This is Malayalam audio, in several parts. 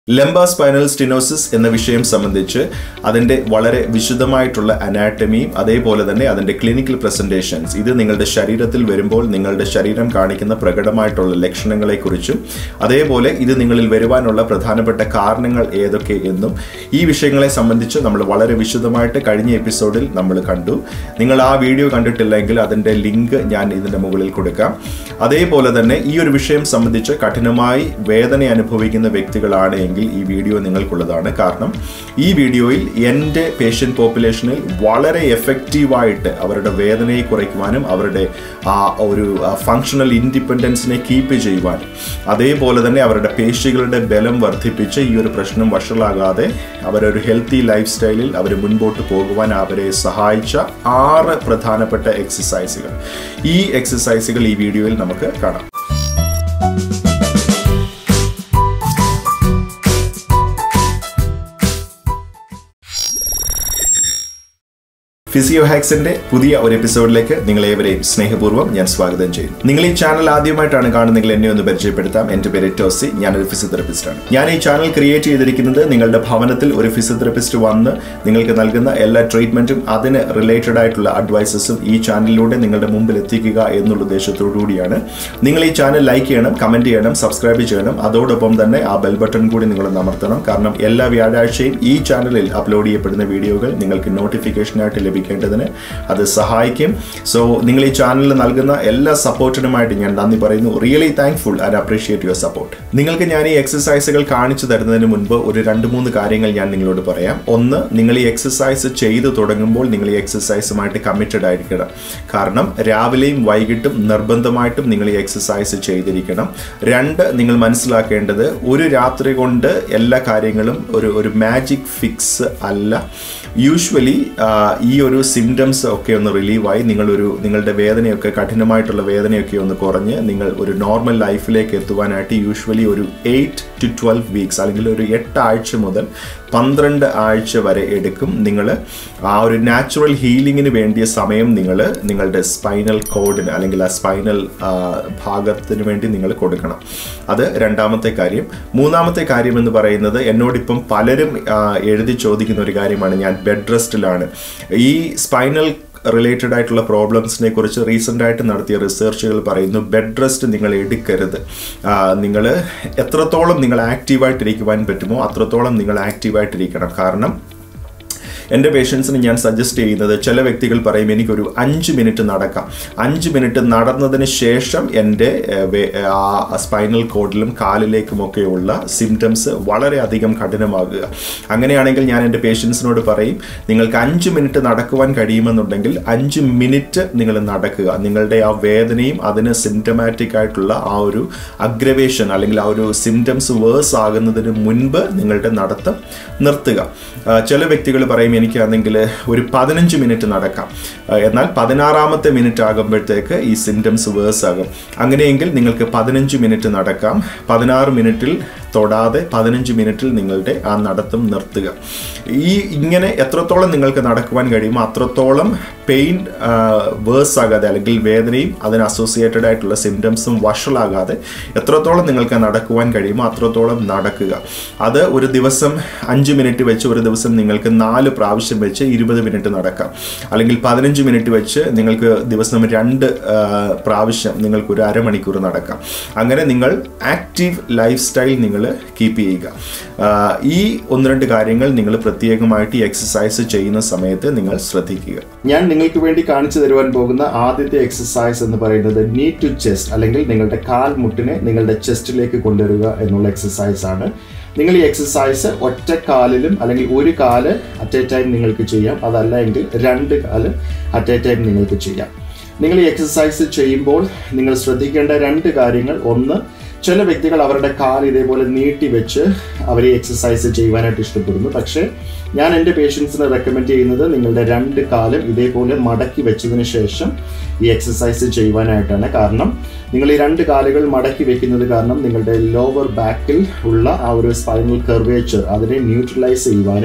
ലംബ സ്പൈനൽ സ്റ്റിനോസിസ് എന്ന വിഷയം സംബന്ധിച്ച് അതിൻ്റെ വളരെ വിശദമായിട്ടുള്ള അനാറ്റമിയും അതേപോലെ തന്നെ അതിൻ്റെ ക്ലിനിക്കൽ പ്രസൻറ്റേഷൻസ് ഇത് നിങ്ങളുടെ ശരീരത്തിൽ വരുമ്പോൾ നിങ്ങളുടെ ശരീരം കാണിക്കുന്ന പ്രകടമായിട്ടുള്ള ലക്ഷണങ്ങളെക്കുറിച്ചും അതേപോലെ ഇത് നിങ്ങളിൽ വരുവാനുള്ള പ്രധാനപ്പെട്ട കാരണങ്ങൾ ഏതൊക്കെ എന്നും ഈ വിഷയങ്ങളെ സംബന്ധിച്ച് നമ്മൾ വളരെ വിശദമായിട്ട് കഴിഞ്ഞ എപ്പിസോഡിൽ നമ്മൾ കണ്ടു നിങ്ങൾ ആ വീഡിയോ കണ്ടിട്ടില്ലെങ്കിൽ അതിൻ്റെ ലിങ്ക് ഞാൻ ഇതിൻ്റെ മുകളിൽ കൊടുക്കാം അതേപോലെ തന്നെ ഈ ഒരു വിഷയം സംബന്ധിച്ച് കഠിനമായി വേദന അനുഭവിക്കുന്ന വ്യക്തികളാണ് എങ്കിൽ ഈ വീഡിയോ നിങ്ങൾക്കുള്ളതാണ് കാരണം ഈ വീഡിയോയിൽ എൻ്റെ പേഷ്യൻ്റ് പോപ്പുലേഷനിൽ വളരെ എഫക്റ്റീവായിട്ട് അവരുടെ വേദനയെ കുറയ്ക്കുവാനും അവരുടെ ആ ഒരു ഫങ്ഷണൽ ഇൻഡിപെൻഡൻസിനെ കീപ്പ് ചെയ്യുവാനും അതേപോലെ തന്നെ അവരുടെ പേശികളുടെ ബലം വർദ്ധിപ്പിച്ച് ഈ ഒരു പ്രശ്നം വഷളാകാതെ അവരൊരു ഹെൽത്തി ലൈഫ് സ്റ്റൈലിൽ അവർ മുൻപോട്ട് പോകുവാൻ അവരെ സഹായിച്ച ആറ് പ്രധാനപ്പെട്ട എക്സസൈസുകൾ ഈ എക്സസൈസുകൾ ഈ വീഡിയോയിൽ നമുക്ക് കാണാം ഫിസിയോ ഹാക്സിന്റെ പുതിയ ഒരു എപ്പിസോഡിലേക്ക് നിങ്ങളേവരെയും സ്നേഹപൂർവ്വം ഞാൻ സ്വാഗതം ചെയ്യുന്നു നിങ്ങൾ ഈ ചാനൽ ആദ്യമായിട്ടാണ് കാണുന്നെങ്കിൽ എന്നെ ഒന്ന് പരിചയപ്പെടുത്താം എന്റെ പേര് ടോസി ഞാനൊരു ഫിസിയോതെറപ്പിസ്റ്റാണ് ഞാൻ ഈ ചാനൽ ക്രിയേറ്റ് ചെയ്തിരിക്കുന്നത് നിങ്ങളുടെ ഭവനത്തിൽ ഒരു ഫിസിയോതെറപ്പിസ്റ്റ് വന്ന് നിങ്ങൾക്ക് നൽകുന്ന എല്ലാ ട്രീറ്റ്മെന്റും അതിന് റിലേറ്റഡ് ആയിട്ടുള്ള അഡ്വൈസസും ഈ ചാനലിലൂടെ നിങ്ങളുടെ മുമ്പിൽ എത്തിക്കുക എന്നുള്ള ഉദ്ദേശത്തോടു കൂടിയാണ് നിങ്ങൾ ഈ ചാനൽ ലൈക്ക് ചെയ്യണം കമന്റ് ചെയ്യണം സബ്സ്ക്രൈബ് ചെയ്യണം അതോടൊപ്പം തന്നെ ആ ബെൽ ബട്ടൺ കൂടി നിങ്ങൾ അമർത്തണം കാരണം എല്ലാ വ്യാഴാഴ്ചയും ഈ ചാനലിൽ അപ്ലോഡ് ചെയ്യപ്പെടുന്ന വീഡിയോകൾ നിങ്ങൾക്ക് നോട്ടിഫിക്കേഷനായിട്ട് ലഭിക്കും ലഭിക്കേണ്ടതിന് അത് സഹായിക്കും സോ നിങ്ങൾ ഈ ചാനലിൽ നൽകുന്ന എല്ലാ സപ്പോർട്ടിനുമായിട്ട് ഞാൻ നന്ദി പറയുന്നു really thankful and appreciate your support നിങ്ങൾക്ക് ഞാൻ ഈ എക്സസൈസുകൾ കാണിച്ചു തരുന്നതിന് മുൻപ് ഒരു രണ്ട് മൂന്ന് കാര്യങ്ങൾ ഞാൻ നിങ്ങളോട് പറയാം ഒന്ന് നിങ്ങൾ ഈ എക്സസൈസ് ചെയ്തു തുടങ്ങുമ്പോൾ നിങ്ങൾ ഈ എക്സസൈസുമായിട്ട് കമ്മിറ്റഡ് ആയിരിക്കണം കാരണം രാവിലെയും വൈകിട്ടും നിർബന്ധമായിട്ടും നിങ്ങൾ ഈ എക്സസൈസ് ചെയ്തിരിക്കണം രണ്ട് നിങ്ങൾ മനസ്സിലാക്കേണ്ടത് ഒരു രാത്രി കൊണ്ട് എല്ലാ കാര്യങ്ങളും ഒരു ഒരു മാജിക് ഫിക്സ് അല്ല യൂഷ്വലി ഈ ഒരു സിംറ്റംസ് ഒക്കെ ഒന്ന് റിലീവായി നിങ്ങളൊരു നിങ്ങളുടെ വേദനയൊക്കെ കഠിനമായിട്ടുള്ള വേദനയൊക്കെ ഒന്ന് കുറഞ്ഞ് നിങ്ങൾ ഒരു നോർമൽ ലൈഫിലേക്ക് എത്തുവാനായിട്ട് യൂഷ്വലി ഒരു എയ്റ്റ് ടു ട്വൽവ് വീക്സ് അല്ലെങ്കിൽ ഒരു എട്ട് ആഴ്ച മുതൽ പന്ത്രണ്ട് ആഴ്ച വരെ എടുക്കും നിങ്ങൾ ആ ഒരു നാച്ചുറൽ ഹീലിങ്ങിന് വേണ്ടിയ സമയം നിങ്ങൾ നിങ്ങളുടെ സ്പൈനൽ കോഡിന് അല്ലെങ്കിൽ ആ സ്പൈനൽ ഭാഗത്തിന് വേണ്ടി നിങ്ങൾ കൊടുക്കണം അത് രണ്ടാമത്തെ കാര്യം മൂന്നാമത്തെ കാര്യം എന്ന് പറയുന്നത് എന്നോടിപ്പം പലരും എഴുതി ചോദിക്കുന്ന ഒരു കാര്യമാണ് ഞാൻ ബെഡ് റെസ്റ്റിലാണ് ഈ സ്പൈനൽ റിലേറ്റഡ് ആയിട്ടുള്ള പ്രോബ്ലംസിനെ കുറിച്ച് റീസെൻ്റ് ആയിട്ട് നടത്തിയ റിസർച്ചുകൾ പറയുന്നു ബെഡ് റെസ്റ്റ് നിങ്ങൾ എടുക്കരുത് നിങ്ങൾ എത്രത്തോളം നിങ്ങൾ ആക്റ്റീവായിട്ടിരിക്കുവാൻ പറ്റുമോ അത്രത്തോളം നിങ്ങൾ ആക്റ്റീവായിട്ടിരിക്കണം കാരണം എൻ്റെ പേഷ്യൻസിന് ഞാൻ സജസ്റ്റ് ചെയ്യുന്നത് ചില വ്യക്തികൾ പറയും എനിക്കൊരു അഞ്ച് മിനിറ്റ് നടക്കാം അഞ്ച് മിനിറ്റ് നടന്നതിന് ശേഷം എൻ്റെ ആ സ്പൈനൽ കോഡിലും കാലിലേക്കുമൊക്കെയുള്ള സിംറ്റംസ് വളരെയധികം കഠിനമാകുക അങ്ങനെയാണെങ്കിൽ ഞാൻ എൻ്റെ പേഷ്യൻസിനോട് പറയും നിങ്ങൾക്ക് അഞ്ച് മിനിറ്റ് നടക്കുവാൻ കഴിയുമെന്നുണ്ടെങ്കിൽ അഞ്ച് മിനിറ്റ് നിങ്ങൾ നടക്കുക നിങ്ങളുടെ ആ വേദനയും അതിന് സിംറ്റമാറ്റിക് ആയിട്ടുള്ള ആ ഒരു അഗ്രവേഷൻ അല്ലെങ്കിൽ ആ ഒരു സിംറ്റംസ് വേഴ്സ് ആകുന്നതിന് മുൻപ് നിങ്ങളുടെ നടത്തം നിർത്തുക ചില വ്യക്തികൾ പറയും എനിക്കാണെങ്കിൽ ഒരു പതിനഞ്ച് മിനിറ്റ് നടക്കാം എന്നാൽ പതിനാറാമത്തെ മിനിറ്റ് ആകുമ്പോഴത്തേക്ക് ഈ സിംറ്റംസ് വേഴ്സ് ആകും അങ്ങനെയെങ്കിൽ നിങ്ങൾക്ക് പതിനഞ്ച് മിനിറ്റ് നടക്കാം പതിനാറ് മിനിറ്റിൽ തൊടാതെ പതിനഞ്ച് മിനിറ്റിൽ നിങ്ങളുടെ ആ നടത്തം നിർത്തുക ഈ ഇങ്ങനെ എത്രത്തോളം നിങ്ങൾക്ക് നടക്കുവാൻ കഴിയുമോ അത്രത്തോളം പെയിൻ വേഴ്സ് ആകാതെ അല്ലെങ്കിൽ വേദനയും അതിന് അസോസിയേറ്റഡ് ആയിട്ടുള്ള സിംറ്റംസും വഷളാകാതെ എത്രത്തോളം നിങ്ങൾക്ക് നടക്കുവാൻ കഴിയുമോ അത്രത്തോളം നടക്കുക അത് ഒരു ദിവസം അഞ്ച് മിനിറ്റ് വെച്ച് ഒരു ദിവസം നിങ്ങൾക്ക് നാല് പ്രാവശ്യം വെച്ച് ഇരുപത് മിനിറ്റ് നടക്കാം അല്ലെങ്കിൽ പതിനഞ്ച് മിനിറ്റ് വെച്ച് നിങ്ങൾക്ക് ദിവസം രണ്ട് പ്രാവശ്യം നിങ്ങൾക്ക് ഒരു അരമണിക്കൂർ നടക്കാം അങ്ങനെ നിങ്ങൾ ആക്റ്റീവ് ലൈഫ് സ്റ്റൈൽ നിങ്ങൾ കീപ്പ് ചെയ്യുക ഈ ഒന്ന് രണ്ട് കാര്യങ്ങൾ നിങ്ങൾ പ്രത്യേകമായിട്ട് ഈ എക്സസൈസ് ചെയ്യുന്ന സമയത്ത് നിങ്ങൾ ശ്രദ്ധിക്കുക ഞാൻ നിങ്ങൾക്ക് വേണ്ടി കാണിച്ചു തരുവാൻ പോകുന്ന ആദ്യത്തെ എക്സസൈസ് എന്ന് പറയുന്നത് നീ ടു ചെസ്റ്റ് അല്ലെങ്കിൽ നിങ്ങളുടെ കാൽ മുട്ടിനെ നിങ്ങളുടെ ചെസ്റ്റിലേക്ക് കൊണ്ടുവരിക എന്നുള്ള എക്സസൈസ് ആണ് നിങ്ങൾ ഈ എക്സസൈസ് ഒറ്റ കാലിലും അല്ലെങ്കിൽ ഒരു കാല് അറ്റ് എ ടൈം നിങ്ങൾക്ക് ചെയ്യാം അതല്ല എങ്കിൽ രണ്ട് കാല് അറ്റ് എ ടൈം നിങ്ങൾക്ക് ചെയ്യാം നിങ്ങൾ ഈ എക്സസൈസ് ചെയ്യുമ്പോൾ നിങ്ങൾ ശ്രദ്ധിക്കേണ്ട രണ്ട് കാര്യങ്ങൾ ഒന്ന് ചില വ്യക്തികൾ അവരുടെ കാൽ ഇതേപോലെ നീട്ടി വെച്ച് അവർ ഈ എക്സസൈസ് ചെയ്യുവാനായിട്ട് ഇഷ്ടപ്പെടുന്നു പക്ഷേ ഞാൻ എൻ്റെ പേഷ്യൻസിന് റെക്കമെൻഡ് ചെയ്യുന്നത് നിങ്ങളുടെ രണ്ട് കാലം ഇതേപോലെ മടക്കി വെച്ചതിന് ശേഷം ഈ എക്സസൈസ് ചെയ്യുവാനായിട്ടാണ് കാരണം നിങ്ങൾ ഈ രണ്ട് കാലുകൾ മടക്കി വെക്കുന്നത് കാരണം നിങ്ങളുടെ ലോവർ ബാക്കിൽ ഉള്ള ആ ഒരു സ്പൈനൽ കർവേച്ചർ അതിനെ ന്യൂട്രലൈസ് ചെയ്യുവാനും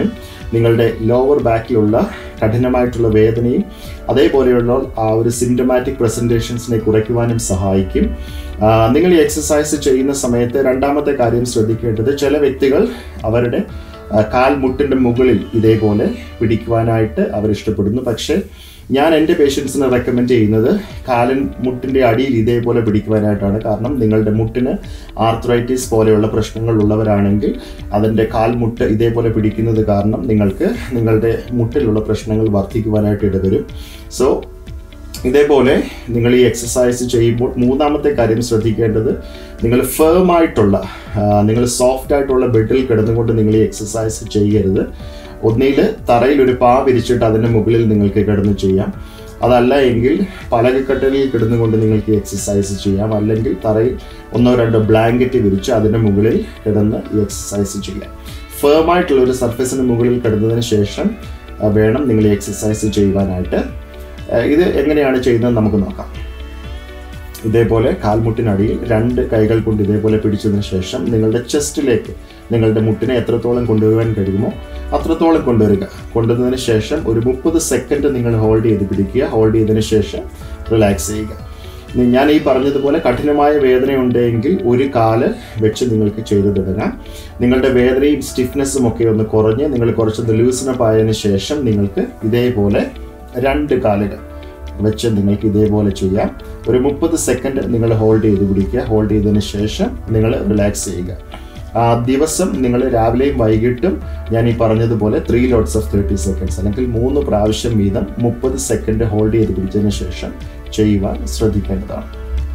നിങ്ങളുടെ ലോവർ ബാക്കിലുള്ള കഠിനമായിട്ടുള്ള വേദനയും അതേപോലെയുള്ള ആ ഒരു സിംറ്റമാറ്റിക് പ്രസൻറ്റേഷൻസിനെ കുറയ്ക്കുവാനും സഹായിക്കും ആ, നിങ്ങൾ ഈ എക്സസൈസ് ചെയ്യുന്ന സമയത്ത് രണ്ടാമത്തെ കാര്യം ശ്രദ്ധിക്കേണ്ടത് ചില വ്യക്തികൾ അവരുടെ ആ, കാൽമുട്ടിൻ്റെ മുകളിൽ ഇതേപോലെ പിടിക്കുവാനായിട്ട് അവർ ഇഷ്ടപ്പെടുന്നു പക്ഷേ ഞാൻ എൻ്റെ പേഷ്യൻസിന് റെക്കമെൻഡ് ചെയ്യുന്നത് കാലൻ മുട്ടിൻ്റെ അടിയിൽ ഇതേപോലെ പിടിക്കുവാനായിട്ടാണ് കാരണം നിങ്ങളുടെ മുട്ടിന് ആർത്രൈറ്റിസ് പോലെയുള്ള പ്രശ്നങ്ങൾ ഉള്ളവരാണെങ്കിൽ അതിൻ്റെ കാൽമുട്ട് ഇതേപോലെ പിടിക്കുന്നത് കാരണം നിങ്ങൾക്ക് നിങ്ങളുടെ മുട്ടിലുള്ള പ്രശ്നങ്ങൾ വർദ്ധിക്കുവാനായിട്ട് ഇടവരും സോ ഇതേപോലെ നിങ്ങൾ ഈ എക്സസൈസ് ചെയ്യുമ്പോൾ മൂന്നാമത്തെ കാര്യം ശ്രദ്ധിക്കേണ്ടത് നിങ്ങൾ ഫേം ആയിട്ടുള്ള ആ, നിങ്ങൾ സോഫ്റ്റ് ആയിട്ടുള്ള ബെഡിൽ കിടന്നുകൊണ്ട് നിങ്ങൾ ഈ എക്സസൈസ് ചെയ്യരുത് ഒന്നിൽ തറയിൽ ഒരു പാ വിരിച്ചിട്ട് അതിൻ്റെ മുകളിൽ നിങ്ങൾക്ക് കിടന്ന് ചെയ്യാം അതല്ല എങ്കിൽ പലകക്കട്ടലിൽ കിടന്നുകൊണ്ട് നിങ്ങൾക്ക് ഈ എക്സസൈസ് ചെയ്യാം അല്ലെങ്കിൽ തറയിൽ ഒന്നോ രണ്ടോ ബ്ലാങ്കറ്റ് വിരിച്ച് അതിൻ്റെ മുകളിൽ കിടന്ന് ഈ എക്സസൈസ് ചെയ്യാം ഫേം ആയിട്ടുള്ള ഒരു സർഫസിന് മുകളിൽ കിടന്നതിന് ശേഷം ആ, വേണം നിങ്ങൾ ഈ എക്സസൈസ് ചെയ്യുവാനായിട്ട് ഏഹ് ഇത് എങ്ങനെയാണ് ചെയ്യുന്നത് നമുക്ക് നോക്കാം ഇതേപോലെ കാൽമുട്ടിനടിയിൽ രണ്ട് കൈകൾ കൊണ്ട് ഇതേപോലെ പിടിച്ചതിന് ശേഷം നിങ്ങളുടെ ചെസ്റ്റിലേക്ക് നിങ്ങളുടെ മുട്ടിനെ എത്രത്തോളം കൊണ്ടുവരുവാൻ കഴിയുമോ അത്രത്തോളം കൊണ്ടുവരിക കൊണ്ടുവന്നതിന് ശേഷം ഒരു മുപ്പത് സെക്കൻഡ് നിങ്ങൾ ഹോൾഡ് ചെയ്ത് പിടിക്കുക ഹോൾഡ് ചെയ്തതിന് ശേഷം റിലാക്സ് ചെയ്യുക ഇനി ഞാൻ ഈ പറഞ്ഞതുപോലെ കഠിനമായ വേദന ഉണ്ടെങ്കിൽ ഒരു കാല് വെച്ച് നിങ്ങൾക്ക് ചെയ്തു തുടങ്ങാം നിങ്ങളുടെ വേദനയും സ്റ്റിഫ്നെസ്സും ഒക്കെ ഒന്ന് കുറഞ്ഞ് നിങ്ങൾ കുറച്ചൊന്ന് ലൂസനപ്പ് ആയതിനു ശേഷം നിങ്ങൾക്ക് ഇതേപോലെ രണ്ട് കാലുകൾ വെച്ച് നിങ്ങൾക്ക് ഇതേപോലെ ചെയ്യാം ഒരു മുപ്പത് സെക്കൻഡ് നിങ്ങൾ ഹോൾഡ് ചെയ്ത് പിടിക്കുക ഹോൾഡ് ചെയ്തതിന് ശേഷം നിങ്ങൾ റിലാക്സ് ചെയ്യുക ആ ദിവസം നിങ്ങൾ രാവിലെയും വൈകിട്ടും ഞാൻ ഈ പറഞ്ഞതുപോലെ three lots of thirty seconds അല്ലെങ്കിൽ മൂന്ന് പ്രാവശ്യം വീതം മുപ്പത് സെക്കൻഡ് ഹോൾഡ് ചെയ്ത് പിടിച്ചതിന് ശേഷം ചെയ്യുവാൻ ശ്രദ്ധിക്കേണ്ടതാണ്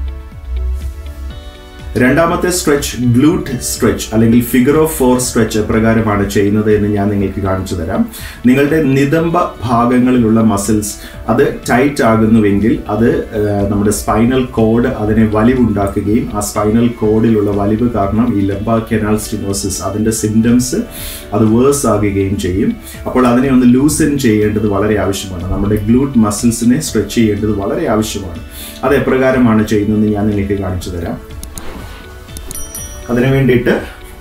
രണ്ടാമത്തെ സ്ട്രെച്ച് ഗ്ലൂട്ട് സ്ട്രെച്ച് അല്ലെങ്കിൽ ഫിഗർ ഓഫ് ഫോർ സ്ട്രെച്ച് പ്രകാരമാണ് ചെയ്യുന്നത് എന്ന് ഞാൻ നിങ്ങൾക്ക് കാണിച്ചു തരാം നിങ്ങളുടെ നിതംബ ഭാഗങ്ങളിലുള്ള മസിൽസ് അത് ടൈറ്റ് ആകുന്നുവെങ്കിൽ അത് ആ, നമ്മുടെ സ്പൈനൽ കോഡ് അതിനെ വലിവുണ്ടാക്കുകയും ആ സ്പൈനൽ കോഡിലുള്ള വലിവ് കാരണം ഈ ലംബ കെനാൽ സ്റ്റിനോസിസ് അതിൻ്റെ സിംറ്റംസ് അത് വേഴ്സ് ആകുകയും ചെയ്യും അപ്പോൾ അതിനെ ഒന്ന് ലൂസൻ ചെയ്യേണ്ടത് വളരെ ആവശ്യമാണ് നമ്മുടെ ഗ്ലൂട്ട് മസിൽസിനെ സ്ട്രെച്ച് ചെയ്യേണ്ടത് വളരെ ആവശ്യമാണ് അത് എപ്രകാരമാണ് ചെയ്യുന്നതെന്ന് ഞാൻ നിങ്ങൾക്ക് കാണിച്ചു തരാം അതിനു വേണ്ടിയിട്ട്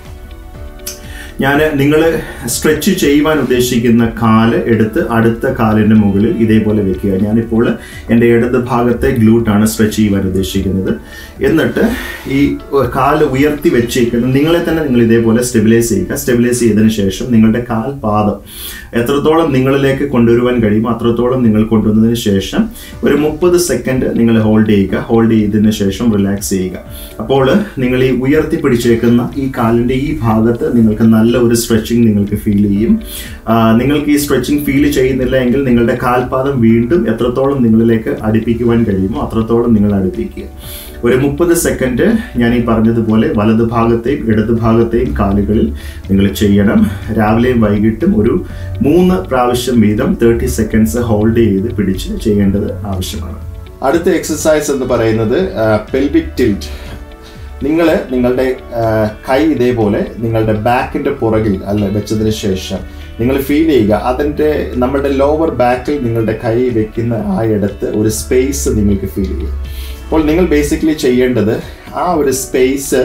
ഞാൻ നിങ്ങൾ സ്ട്രെച്ച് ചെയ്യുവാൻ ഉദ്ദേശിക്കുന്ന കാല് എടുത്ത് അടുത്ത കാലിൻ്റെ മുകളിൽ ഇതേപോലെ വെക്കുക ഞാനിപ്പോൾ എൻ്റെ ഇടത് ഭാഗത്തെ ഗ്ലൂട്ടാണ് സ്ട്രെച്ച് ചെയ്യുവാൻ ഉദ്ദേശിക്കുന്നത് എന്നിട്ട് ഈ കാല് ഉയർത്തി വെച്ചേക്കുന്ന നിങ്ങളെ തന്നെ നിങ്ങൾ ഇതേപോലെ സ്റ്റെബിലൈസ് ചെയ്യുക സ്റ്റെബിലൈസ് ചെയ്തതിന് ശേഷം നിങ്ങളുടെ കാൽപാദം എത്രത്തോളം നിങ്ങളിലേക്ക് കൊണ്ടുവരുവാൻ കഴിയുമോ അത്രത്തോളം നിങ്ങൾ കൊണ്ടുവന്നതിന് ശേഷം ഒരു മുപ്പത് സെക്കൻഡ് നിങ്ങൾ ഹോൾഡ് ചെയ്യുക ഹോൾഡ് ചെയ്തതിന് ശേഷം റിലാക്സ് ചെയ്യുക അപ്പോൾ നിങ്ങൾ ഈ ഉയർത്തി പിടിച്ചേക്കുന്ന ഈ കാലിൻ്റെ ഈ ഭാഗത്ത് നിങ്ങൾക്ക് നല്ല ഒരു സ്ട്രെച്ചിങ് നിങ്ങൾക്ക് ഫീൽ ചെയ്യും ആ, നിങ്ങൾക്ക് ഈ സ്ട്രെച്ചിങ് ഫീൽ ചെയ്യുന്നില്ല എങ്കിൽ നിങ്ങളുടെ കാൽപാദം വീണ്ടും എത്രത്തോളം നിങ്ങളിലേക്ക് അടുപ്പിക്കുവാൻ കഴിയുമോ അത്രത്തോളം നിങ്ങൾ അടുപ്പിക്കുക ഒരു മുപ്പത് സെക്കൻഡ് ഞാൻ ഈ പറഞ്ഞതുപോലെ വലതു ഭാഗത്തെയും ഇടതു ഭാഗത്തെയും കാലുകളിൽ നിങ്ങൾ ചെയ്യണം രാവിലെയും വൈകിട്ടും ഒരു മൂന്ന് പ്രാവശ്യം വീതം തേർട്ടി സെക്കൻഡ്സ് ഹോൾഡ് ചെയ്ത് പിടിച്ച് ചെയ്യേണ്ടത് ആവശ്യമാണ് അടുത്ത എക്സസൈസ് എന്ന് പറയുന്നത് പെൽവിക് ടിൽറ്റ് നിങ്ങൾ നിങ്ങളുടെ ആ, കൈ ഇതേപോലെ നിങ്ങളുടെ ബാക്കിൻ്റെ പുറകിൽ അല്ല വെച്ചതിന് ശേഷം നിങ്ങൾ ഫീൽ ചെയ്യുക അതിൻ്റെ നമ്മുടെ ലോവർ ബാക്കിൽ നിങ്ങളുടെ കൈ വെക്കുന്ന ആ ഇടത്ത് ഒരു സ്പേസ് നിങ്ങൾക്ക് ഫീൽ ചെയ്യും അപ്പോൾ നിങ്ങൾ ബേസിക്കലി ചെയ്യേണ്ടത് ആ ഒരു സ്പേസ്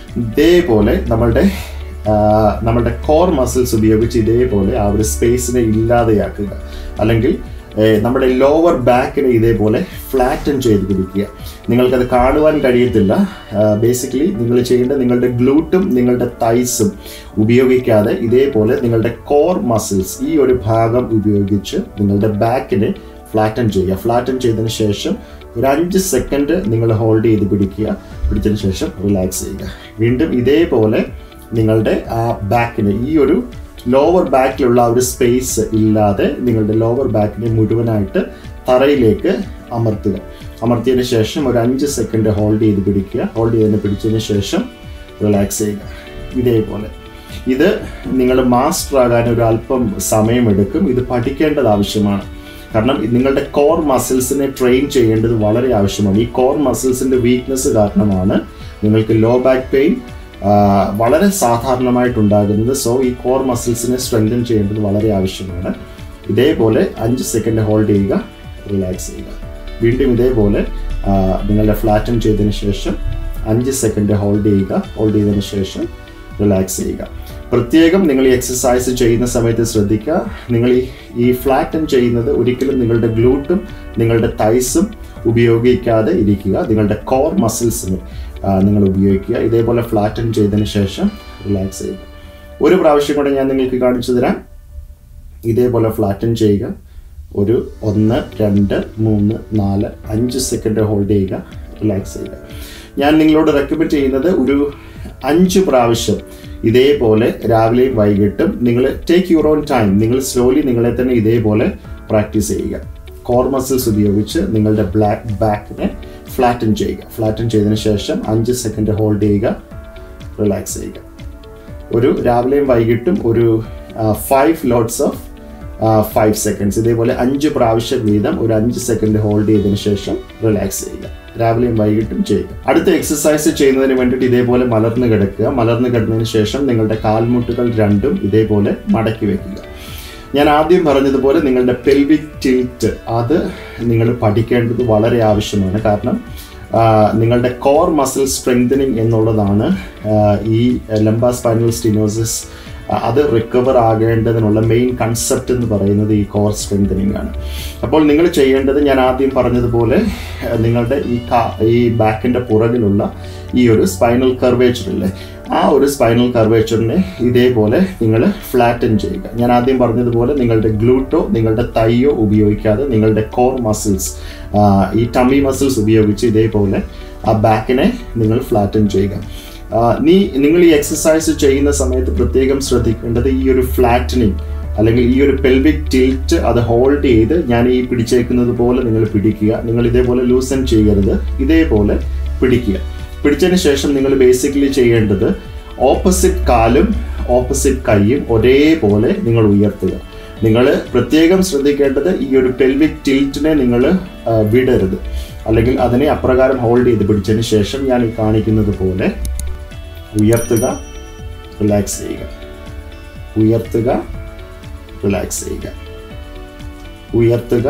ഇതേപോലെ നമ്മളുടെ ആ, നമ്മളുടെ കോർ മസിൽസ് ഉപയോഗിച്ച് ഇതേപോലെ ആ ഒരു സ്പേസിനെ ഇല്ലാതെയാക്കുക അല്ലെങ്കിൽ ഏ, നമ്മുടെ ലോവർ ബാക്കിനെ ഇതേപോലെ ഫ്ലാറ്റൻ ചെയ്ത് പിടിക്കുക നിങ്ങൾക്കത് കാണുവാൻ കഴിയത്തില്ല ബേസിക്കലി നിങ്ങൾ ചെയ്യേണ്ടത് നിങ്ങളുടെ ഗ്ലൂട്ടും നിങ്ങളുടെ തൈസും ഉപയോഗിക്കാതെ ഇതേപോലെ നിങ്ങളുടെ കോർ മസിൽസ് ഈ ഒരു ഭാഗം ഉപയോഗിച്ച് നിങ്ങളുടെ ബാക്കിനെ ഫ്ലാറ്റൻ ചെയ്യുക ഫ്ലാറ്റൻ ചെയ്തതിന് ശേഷം ഒരു അഞ്ച് സെക്കൻഡ് നിങ്ങൾ ഹോൾഡ് ചെയ്ത് പിടിക്കുക പിടിച്ചതിന് ശേഷം റിലാക്സ് ചെയ്യുക വീണ്ടും ഇതേപോലെ നിങ്ങളുടെ ആ ബാക്കിന് ഈ ഒരു ലോവർ ബാക്കിലുള്ള ആ ഒരു സ്പേസ് ഇല്ലാതെ നിങ്ങളുടെ ലോവർ ബാക്കിനെ മുഴുവനായിട്ട് തറയിലേക്ക് അമർത്തുക അമർത്തിയതിന് ശേഷം ഒരു അഞ്ച് സെക്കൻഡ് ഹോൾഡ് ചെയ്ത് പിടിക്കുക ഹോൾഡ് ചെയ്തതിന് പിടിച്ചതിന് ശേഷം റിലാക്സ് ചെയ്യുക ഇതേപോലെ ഇത് നിങ്ങൾ മാസ്റ്റർ ആകാൻ ഒരു അല്പം സമയമെടുക്കും ഇത് പഠിക്കേണ്ടത് ആവശ്യമാണ് കാരണം ഇത് നിങ്ങളുടെ കോർ മസിൽസിനെ ട്രെയിൻ ചെയ്യേണ്ടത് വളരെ ആവശ്യമാണ് ഈ കോർ മസിൽസിൻ്റെ വീക്ക്നെസ് കാരണമാണ് നിങ്ങൾക്ക് ലോ ബാക്ക് പെയിൻ വളരെ സാധാരണമായിട്ടുണ്ടാകുന്നത് സോ ഈ കോർ മസിൽസിനെ സ്ട്രെങ്തൻ ചെയ്യേണ്ടത് വളരെ ആവശ്യമാണ് ഇതേപോലെ അഞ്ച് സെക്കൻഡ് ഹോൾഡ് ചെയ്യുക റിലാക്സ് ചെയ്യുക വീണ്ടും ഇതേപോലെ ആ, നിങ്ങളുടെ ഫ്ലാറ്റൻ ചെയ്തതിന് ശേഷം അഞ്ച് സെക്കൻഡ് ഹോൾഡ് ചെയ്യുക ഹോൾഡ് ചെയ്തതിന് ശേഷം റിലാക്സ് ചെയ്യുക പ്രത്യേകം നിങ്ങൾ ഈ എക്സസൈസ് ചെയ്യുന്ന സമയത്ത് ശ്രദ്ധിക്കുക നിങ്ങൾ ഈ ഈ ഫ്ലാറ്റൻ ചെയ്യുന്നത് ഒരിക്കലും നിങ്ങളുടെ ഗ്ലൂട്ടും നിങ്ങളുടെ തൈസും ഉപയോഗിക്കാതെ ഇരിക്കുക നിങ്ങളുടെ കോർ മസിൽസിന് നിങ്ങൾ ഉപയോഗിക്കുക ഇതേപോലെ ഫ്ലാറ്റൻ ചെയ്തതിന് ശേഷം റിലാക്സ് ചെയ്യുക ഒരു പ്രാവശ്യം കൂടെ ഞാൻ നിങ്ങൾക്ക് കാണിച്ചു തരാം ഇതേപോലെ ഫ്ലാറ്റൻ ചെയ്യുക ഒരു ഒന്ന് രണ്ട് മൂന്ന് നാല് അഞ്ച് സെക്കൻഡ് ഹോൾഡ് ചെയ്യുക റിലാക്സ് ചെയ്യുക ഞാൻ നിങ്ങളോട് റെക്കമെൻഡ് ചെയ്യുന്നത് ഒരു അഞ്ച് പ്രാവശ്യം ഇതേപോലെ രാവിലെയും വൈകിട്ടും നിങ്ങൾ ടേക്ക് യുവർ ഓൺ ടൈം നിങ്ങൾ സ്ലോലി നിങ്ങളെ തന്നെ ഇതേപോലെ പ്രാക്ടീസ് ചെയ്യുക കോർ മസിൽസ് ഉപയോഗിച്ച് നിങ്ങളുടെ ബ്ലാക്ക് ബാക്കിനെ ഫ്ലാറ്റൻ ചെയ്യുക ഫ്ലാറ്റൻ ചെയ്തതിന് ശേഷം അഞ്ച് സെക്കൻഡ് ഹോൾഡ് ചെയ്യുക റിലാക്സ് ചെയ്യുക ഒരു രാവിലെയും വൈകിട്ടും ഒരു five lots of five seconds ഇതേപോലെ അഞ്ച് പ്രാവശ്യം വീതം ഒരു അഞ്ച് സെക്കൻഡ് ഹോൾഡ് ചെയ്തതിന് ശേഷം റിലാക്സ് ചെയ്യുക രാവിലെയും വൈകിട്ടും ചെയ്യുക അടുത്ത എക്സസൈസ് ചെയ്യുന്നതിന് വേണ്ടിയിട്ട് ഇതേപോലെ മലർന്ന് കിടക്കുക മലർന്ന് കിടന്നതിന് ശേഷം നിങ്ങളുടെ കാൽമുട്ടുകൾ രണ്ടും ഇതേപോലെ മടക്കി വെക്കുക ഞാൻ ആദ്യം പറഞ്ഞതുപോലെ നിങ്ങളുടെ പെൽവിക് ടിൽറ്റ് അത് നിങ്ങൾ പഠിക്കേണ്ടത് വളരെ ആവശ്യമാണ് കാരണം ആ, നിങ്ങളുടെ കോർ മസിൽ സ്ട്രെങ്തനിങ് എന്നുള്ളതാണ് ആ, ഈ ലംബ സ്പൈനൽ സ്റ്റിനോസിസ് അത് റിക്കവർ ആകേണ്ടതിനുള്ള മെയിൻ കൺസെപ്റ്റ് എന്ന് പറയുന്നത് ഈ കോർ സ്ട്രെങ്തനിങ് ആണ് അപ്പോൾ നിങ്ങൾ ചെയ്യേണ്ടത് ഞാൻ ആദ്യം പറഞ്ഞതുപോലെ ആ, നിങ്ങളുടെ ഈ കാ ഈ ബാക്കിൻ്റെ പുറകിലുള്ള ഈ ഒരു സ്പൈനൽ കർവേച്ചർ ഇല്ലേ ആ ഒരു സ്പൈനൽ കർവേച്ചറിനെ ഇതേപോലെ നിങ്ങൾ ഫ്ലാറ്റൻ ചെയ്യുക ഞാൻ ആദ്യം പറഞ്ഞതുപോലെ നിങ്ങളുടെ ഗ്ലൂട്ടോ നിങ്ങളുടെ തൈയോ ഉപയോഗിക്കാതെ നിങ്ങളുടെ കോർ മസിൽസ് ഈ ടമ്മി മസിൽസ് ഉപയോഗിച്ച് ഇതേപോലെ ആ ബാക്കിനെ നിങ്ങൾ ഫ്ലാറ്റൻ ചെയ്യുക ആ, നീ നിങ്ങൾ ഈ എക്സസൈസ് ചെയ്യുന്ന സമയത്ത് പ്രത്യേകം ശ്രദ്ധിക്കേണ്ടത് ഈ ഒരു ഫ്ലാറ്റനിങ് അല്ലെങ്കിൽ ഈ ഒരു പെൽവിക് ടിൽറ്റ് അത് ഹോൾഡ് ചെയ്ത് ഞാൻ ഈ പിടിച്ചേക്കുന്നത് പോലെ നിങ്ങൾ പിടിക്കുക നിങ്ങൾ ഇതേപോലെ ലൂസൻ ചെയ്യരുത് ഇതേപോലെ പിടിക്കുക പിടിച്ചതിന് ശേഷം നിങ്ങൾ ബേസിക്കലി ചെയ്യേണ്ടത് ഓപ്പോസിറ്റ് കാലും ഓപ്പോസിറ്റ് കൈയും ഒരേപോലെ നിങ്ങൾ ഉയർത്തുക നിങ്ങൾ പ്രത്യേകം ശ്രദ്ധിക്കേണ്ടത് ഈ ഒരു പെൽവിക് ടിൽറ്റിനെ നിങ്ങൾ വിടരുത് അല്ലെങ്കിൽ അതിനെ അപ്രകാരം ഹോൾഡ് ചെയ്ത് പിടിച്ചതിന് ശേഷം ഞാൻ ഈ കാണിക്കുന്നത് പോലെ ഉയർത്തുക റിലാക്സ് ചെയ്യുക ഉയർത്തുക റിലാക്സ് ചെയ്യുക ഉയർത്തുക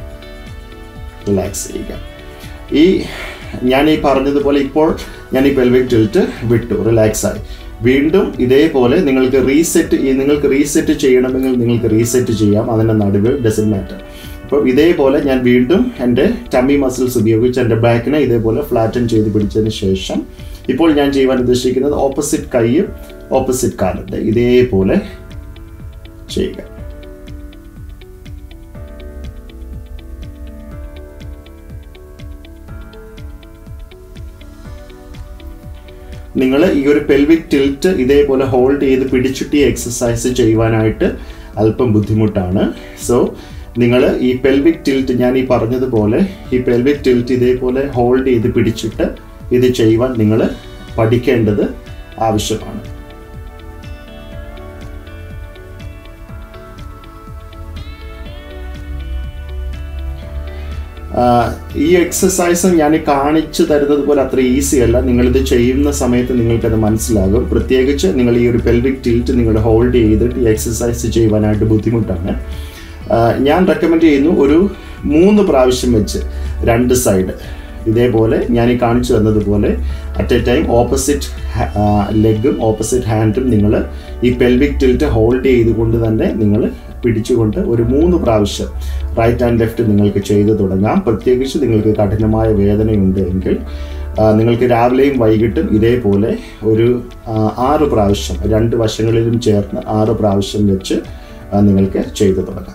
റിലാക്സ് ചെയ്യുക ഈ ഞാൻ ഈ പറഞ്ഞതുപോലെ ഇപ്പോൾ ഞാൻ ഈ പെൽവിക് ടിൽറ്റ് വിട്ടു റിലാക്സ് ആയി വീണ്ടും ഇതേപോലെ നിങ്ങൾക്ക് റീസെറ്റ് നിങ്ങൾക്ക് റീസെറ്റ് ചെയ്യണമെങ്കിൽ നിങ്ങൾക്ക് റീസെറ്റ് ചെയ്യാം അതിൻ്റെ നടുവിൽ ഡസൻ മാറ്റർ അപ്പോൾ ഇതേപോലെ ഞാൻ വീണ്ടും എൻ്റെ ടമ്മി മസിൽസ് ഉപയോഗിച്ച് എൻ്റെ ബാക്കിനെ ഇതേപോലെ ഫ്ലാറ്റൻ ചെയ്ത് പിടിച്ചതിന് ശേഷം ഇപ്പോൾ ഞാൻ ചെയ്യുവാൻ ഉദ്ദേശിക്കുന്നത് ഓപ്പോസിറ്റ് കൈയും ഓപ്പോസിറ്റ് കാലുണ്ട് ഇതേപോലെ ചെയ്യുക നിങ്ങൾ ഈ ഒരു പെൽവിക് ടിൽറ്റ് ഇതേപോലെ ഹോൾഡ് ചെയ്ത് പിടിച്ചിട്ട് ഈ എക്സസൈസ് ചെയ്യുവാനായിട്ട് അല്പം ബുദ്ധിമുട്ടാണ് സോ നിങ്ങൾ ഈ പെൽവിക് ടിൽറ്റ് ഞാൻ ഈ പറഞ്ഞതുപോലെ ഈ പെൽവിക് ടിൽറ്റ് ഇതേപോലെ ഹോൾഡ് ചെയ്ത് പിടിച്ചിട്ട് ഇത് ചെയ്യുവാൻ നിങ്ങൾ പഠിക്കേണ്ടത് ആവശ്യമാണ് ആഹ് ഈ എക്സസൈസ് ഞാൻ കാണിച്ചു തരുന്നത് പോലെ അത്ര ഈസി അല്ല നിങ്ങളിത് ചെയ്യുന്ന സമയത്ത് നിങ്ങൾക്കത് മനസ്സിലാകും പ്രത്യേകിച്ച് നിങ്ങൾ ഈ ഒരു പെൽവിക് ടിൽറ്റ് നിങ്ങൾ ഹോൾഡ് ചെയ്തിട്ട് ഈ എക്സസൈസ് ചെയ്യുവാനായിട്ട് ബുദ്ധിമുട്ടാണ് ആഹ് ഞാൻ റെക്കമെൻഡ് ചെയ്യുന്നു ഒരു മൂന്ന് പ്രാവശ്യം വെച്ച് രണ്ട് സൈഡ് ഇതേപോലെ ഞാൻ ഈ കാണിച്ചു തന്നതുപോലെ അറ്റ് എ ടൈം ഓപ്പോസിറ്റ് ലെഗും ഓപ്പോസിറ്റ് ഹാൻഡും നിങ്ങൾ ഈ പെൽവിക് ടിൽറ്റ് ഹോൾഡ് ചെയ്തുകൊണ്ട് തന്നെ നിങ്ങൾ പിടിച്ചുകൊണ്ട് ഒരു മൂന്ന് പ്രാവശ്യം റൈറ്റ് ആൻഡ് ലെഫ്റ്റ് നിങ്ങൾക്ക് ചെയ്തു തുടങ്ങാം പ്രത്യേകിച്ച് നിങ്ങൾക്ക് കഠിനമായ വേദനയുണ്ട് എങ്കിൽ ആ, നിങ്ങൾക്ക് രാവിലെയും വൈകിട്ടും ഇതേപോലെ ഒരു ആ, ആറ് പ്രാവശ്യം രണ്ട് വശങ്ങളിലും ചേർന്ന് ആറ് പ്രാവശ്യം വെച്ച് ആ, നിങ്ങൾക്ക് ചെയ്തു തുടങ്ങാം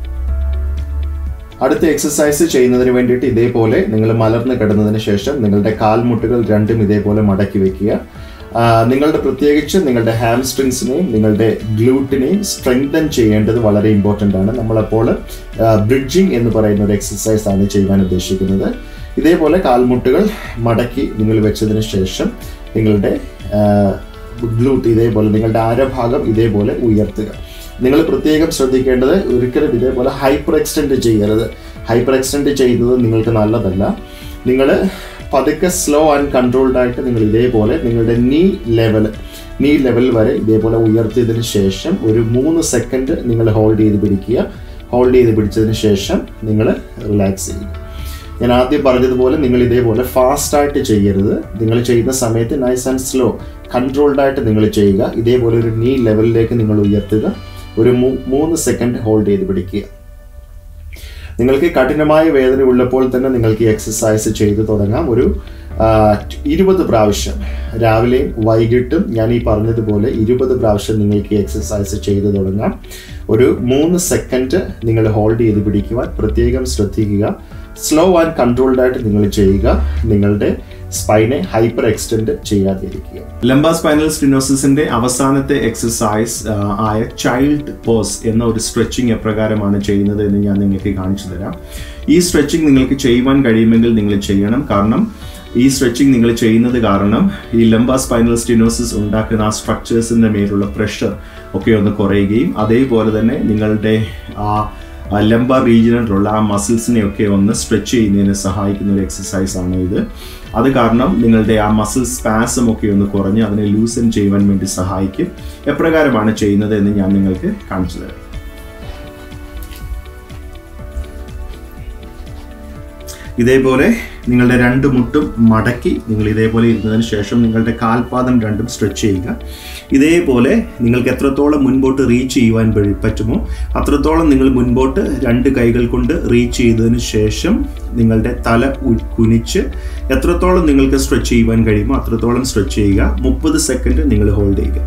അടുത്ത എക്സസൈസ് ചെയ്യുന്നതിന് വേണ്ടിയിട്ട് ഇതേപോലെ നിങ്ങൾ മലർന്ന് കിടന്നതിന് ശേഷം നിങ്ങളുടെ കാൽമുട്ടുകൾ രണ്ടും ഇതേപോലെ മടക്കി വെക്കുക ആ, നിങ്ങളുടെ പ്രത്യേകിച്ച് നിങ്ങളുടെ ഹാംസ്ട്രിങ്സിനെയും നിങ്ങളുടെ ഗ്ലൂട്ടിനെയും സ്ട്രെങ്തൻ ചെയ്യേണ്ടത് വളരെ ഇമ്പോർട്ടൻ്റ് ആണ് നമ്മളപ്പോൾ ബ്രിഡ്ജിങ് എന്ന് പറയുന്ന ഒരു എക്സസൈസ് ആണ് ചെയ്യാൻ ഉദ്ദേശിക്കുന്നത് ഇതേപോലെ കാൽമുട്ടുകൾ മടക്കി നിങ്ങൾ വെച്ചതിന് ശേഷം നിങ്ങളുടെ ഗ്ലൂട്ട് ഇതേപോലെ നിങ്ങളുടെ അരഭാഗം ഇതേപോലെ ഉയർത്തുക നിങ്ങൾ പ്രത്യേകം ശ്രദ്ധിക്കേണ്ടത് ഒരിക്കലും ഇതേപോലെ ഹൈപ്പർ എക്സ്റ്റെൻഡ് ചെയ്യരുത് ഹൈപ്പർ എക്സ്റ്റെൻഡ് ചെയ്യുന്നത് നിങ്ങൾക്ക് നല്ലതല്ല നിങ്ങൾ പതുക്കെ സ്ലോ ആൻഡ് കൺട്രോൾഡ് ആയിട്ട് നിങ്ങൾ ഇതേപോലെ നിങ്ങളുടെ നീ ലെവൽ നീ ലെവൽ വരെ ഇതേപോലെ ഉയർത്തിയതിന് ശേഷം ഒരു മൂന്ന് സെക്കൻഡ് നിങ്ങൾ ഹോൾഡ് ചെയ്ത് പിടിക്കുക ഹോൾഡ് ചെയ്ത് പിടിച്ചതിന് ശേഷം നിങ്ങൾ റിലാക്സ് ചെയ്യുക ഞാൻ ആദ്യം പറഞ്ഞതുപോലെ നിങ്ങൾ ഇതേപോലെ ഫാസ്റ്റായിട്ട് ചെയ്യരുത് നിങ്ങൾ ചെയ്യുന്ന സമയത്ത് നൈസ് ആൻഡ് സ്ലോ കൺട്രോൾഡ് ആയിട്ട് നിങ്ങൾ ചെയ്യുക ഇതേപോലെ ഒരു നീ ലെവലിലേക്ക് നിങ്ങൾ ഉയർത്തുക ഒരു മൂ- മൂന്ന് സെക്കൻഡ് ഹോൾഡ് ചെയ്ത് പിടിക്കുക നിങ്ങൾക്ക് കഠിനമായ വേദന ഉള്ളപ്പോൾ തന്നെ നിങ്ങൾക്ക് ഈ എക്സസൈസ് ചെയ്ത് തുടങ്ങാം ഒരു ആ, ഇരുപത് പ്രാവശ്യം രാവിലെയും വൈകിട്ടും ഞാൻ ഈ പറഞ്ഞതുപോലെ ഇരുപത് പ്രാവശ്യം നിങ്ങൾക്ക് ഈ എക്സസൈസ് ചെയ്ത് തുടങ്ങാം ഒരു മൂന്ന് സെക്കൻഡ് നിങ്ങൾ ഹോൾഡ് ചെയ്ത് പിടിക്കുവാൻ പ്രത്യേകം ശ്രദ്ധിക്കുക സ്ലോ ആൻഡ് കൺട്രോൾഡ് ആയിട്ട് നിങ്ങൾ ചെയ്യുക നിങ്ങളുടെ സ്പൈനെ ഹൈപ്പർ എക്സ്റ്റെൻഡ് ചെയ്യാതിരിക്കുക ലംബ സ്പൈനൽ സ്റ്റിനോസിന്റെ അവസാനത്തെ എക്സസൈസ് ആയ ചൈൽഡ് പോസ് എന്ന ഒരു സ്ട്രെച്ചിങ് എപ്രകാരമാണ് ചെയ്യുന്നത് എന്ന് ഞാൻ നിങ്ങൾക്ക് കാണിച്ചു തരാം ഈ സ്ട്രെച്ചിങ് നിങ്ങൾക്ക് ചെയ്യുവാൻ കഴിയുമെങ്കിൽ നിങ്ങൾ ചെയ്യണം കാരണം ഈ സ്ട്രെച്ചിങ് നിങ്ങൾ ചെയ്യുന്നത് കാരണം ഈ ലംബ സ്പൈനൽ സ്റ്റിനോസിസ് ഉണ്ടാക്കുന്ന ആ സ്ട്രക്ചേഴ്സിന്റെ മേലുള്ള പ്രഷർ ഒക്കെ ഒന്ന് കുറയുകയും അതേപോലെ തന്നെ നിങ്ങളുടെ ആ ആ ലംബ റീജിയനിലുള്ള ആ മസിൽസിനെയൊക്കെ ഒന്ന് സ്ട്രെച്ച് ചെയ്യുന്നതിന് സഹായിക്കുന്ന ഒരു എക്സസൈസ് ആണ് ഇത് അത് കാരണം നിങ്ങളുടെ ആ മസിൽ സ്പാസം ഒക്കെ ഒന്ന് കുറഞ്ഞ് അതിനെ ലൂസൻ ചെയ്യുവാൻ വേണ്ടി സഹായിക്കും എപ്രകാരമാണ് ചെയ്യുന്നത് എന്ന് ഞാൻ നിങ്ങൾക്ക് കാണിച്ചു തരാം ഇതേപോലെ നിങ്ങളുടെ രണ്ട് മുട്ടും മടക്കി നിങ്ങൾ ഇതേപോലെ ഇരുന്നതിന് ശേഷം നിങ്ങളുടെ കാൽപാദം രണ്ടും സ്ട്രെച്ച് ചെയ്യുക ഇതേപോലെ നിങ്ങൾക്ക് എത്രത്തോളം മുൻപോട്ട് റീച്ച് ചെയ്യുവാൻ വഴി പറ്റുമോ അത്രത്തോളം നിങ്ങൾ മുൻപോട്ട് രണ്ട് കൈകൾ കൊണ്ട് റീച്ച് ചെയ്തതിന് ശേഷം നിങ്ങളുടെ തല ഉ- കുനിച്ച് എത്രത്തോളം നിങ്ങൾക്ക് സ്ട്രെച്ച് ചെയ്യുവാൻ കഴിയുമോ അത്രത്തോളം സ്ട്രെച്ച് ചെയ്യുക മുപ്പത് സെക്കൻഡ് നിങ്ങൾ ഹോൾഡ് ചെയ്യുക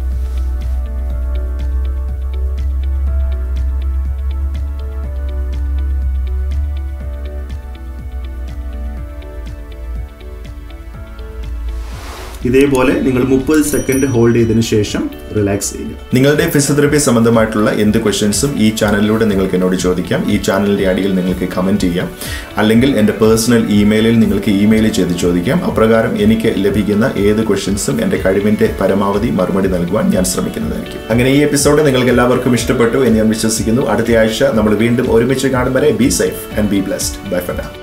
ഇതേപോലെ നിങ്ങൾ മുപ്പത് സെക്കൻഡ് ഹോൾഡ് ചെയ്തതിന് ശേഷം റിലാക്സ് ചെയ്യുക നിങ്ങളുടെ ഫിസിയോതെറപ്പി സംബന്ധമായിട്ടുള്ള എന്ത് ക്വസ്റ്റ്യൻസും ഈ ചാനലിലൂടെ നിങ്ങൾക്ക് എന്നോട് ചോദിക്കാം ഈ ചാനലിന്റെ അടിയിൽ നിങ്ങൾക്ക് കമന്റ് ചെയ്യാം അല്ലെങ്കിൽ എൻ്റെ പേഴ്സണൽ ഇമെയിലിൽ നിങ്ങൾക്ക് ഇമെയിൽ ചെയ്ത് ചോദിക്കാം അപ്രകാരം എനിക്ക് ലഭിക്കുന്ന ഏത് ക്വസ്റ്റ്യൻസും എൻ്റെ കഴിവിന്റെ പരമാവധി മറുപടി നൽകുവാൻ ഞാൻ ശ്രമിക്കുന്നതായിരിക്കും അങ്ങനെ ഈ എപ്പിസോഡ് നിങ്ങൾക്ക് എല്ലാവർക്കും ഇഷ്ടപ്പെട്ടു എന്ന് ഞാൻ വിശ്വസിക്കുന്നു അടുത്ത ആഴ്ച നമ്മൾ വീണ്ടും ഒരുമിച്ച് കാണും വരെ be safe and be blessed bye for now